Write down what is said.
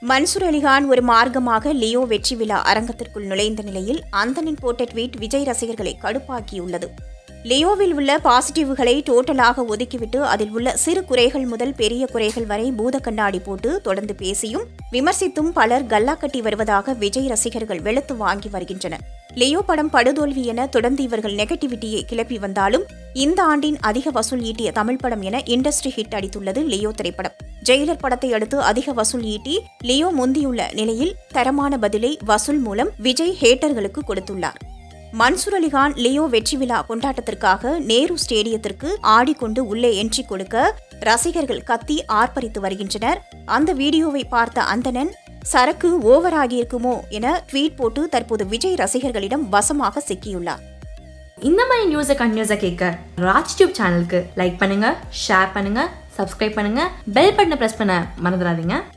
மன்சூர் அலிகான் ஒரு மார்க்கமாக லியோ வெற்றி விழா அரங்கத்திற்குள் நுழைந்த நிலையில் அந்தனின் போட்ட ட்வீட் விஜய் ரசிகர்களை கடுப்பாக்கியுள்ளது லியோவில் உள்ள பாசிட்டிவ்களை டோட்டலாக ஒதுக்கிவிட்டு அதில் உள்ள சிறு குறைகள் முதல் பெரிய குறைகள் வரை பூத கண்ணாடி போட்டு தொடர்ந்து பேசியும் விமர்சித்தும் பலர் கல்லா கட்டி வருவதாக விஜய் ரசிகர்கள் வெளுத்து வாங்கி வருகின்றனர் லியோ படம் படுதோல்வி என தொடர்ந்து இவர்கள் நெகட்டிவிட்டியை கிளப்பி வந்தாலும் இந்த ஆண்டின் அதிக வசூல் ஈட்டிய தமிழ் படம் என இண்டஸ்ட்ரி ஹிட் அடித்துள்ளது லியோ திரைப்படம் ஜெயிலர் படத்தை அடுத்து அதிக வசூல் ஈட்டி லியோ முந்தியுள்ள நிலையில் தரமான பதிலை வசூல் மூலம் விஜய் ஹேட்டர்களுக்கு கொடுத்துள்ளார் மன்சூர் அலிகான் லியோ வெற்றி விழா கொண்டாட்டத்திற்காக நேரு ஸ்டேடியத்திற்கு ஆடிக்கொண்டு உள்ளே என்ட்ரி கொடுக்க ரசிகர்கள் கத்தி ஆர்ப்பரித்து வருகின்றனர் அந்த வீடியோவை பார்த்த அந்தணன் சரக்கு ஓவர் ஆகியிருக்குமோ என ட்வீட் போட்டு தற்போது விஜய் ரசிகர்களிடம் வசமாக சிக்கியுள்ளார் இந்த மாதிரி நியூஸை கண்டினியூஸாக கேட்க ராஜ் டியூப் சேனலுக்கு லைக் பண்ணுங்க ஷேர் பண்ணுங்க சப்ஸ்கிரைப் பண்ணுங்க பெல் பட்டனை ப்ரெஸ் பண்ண மறந்துடாதீங்க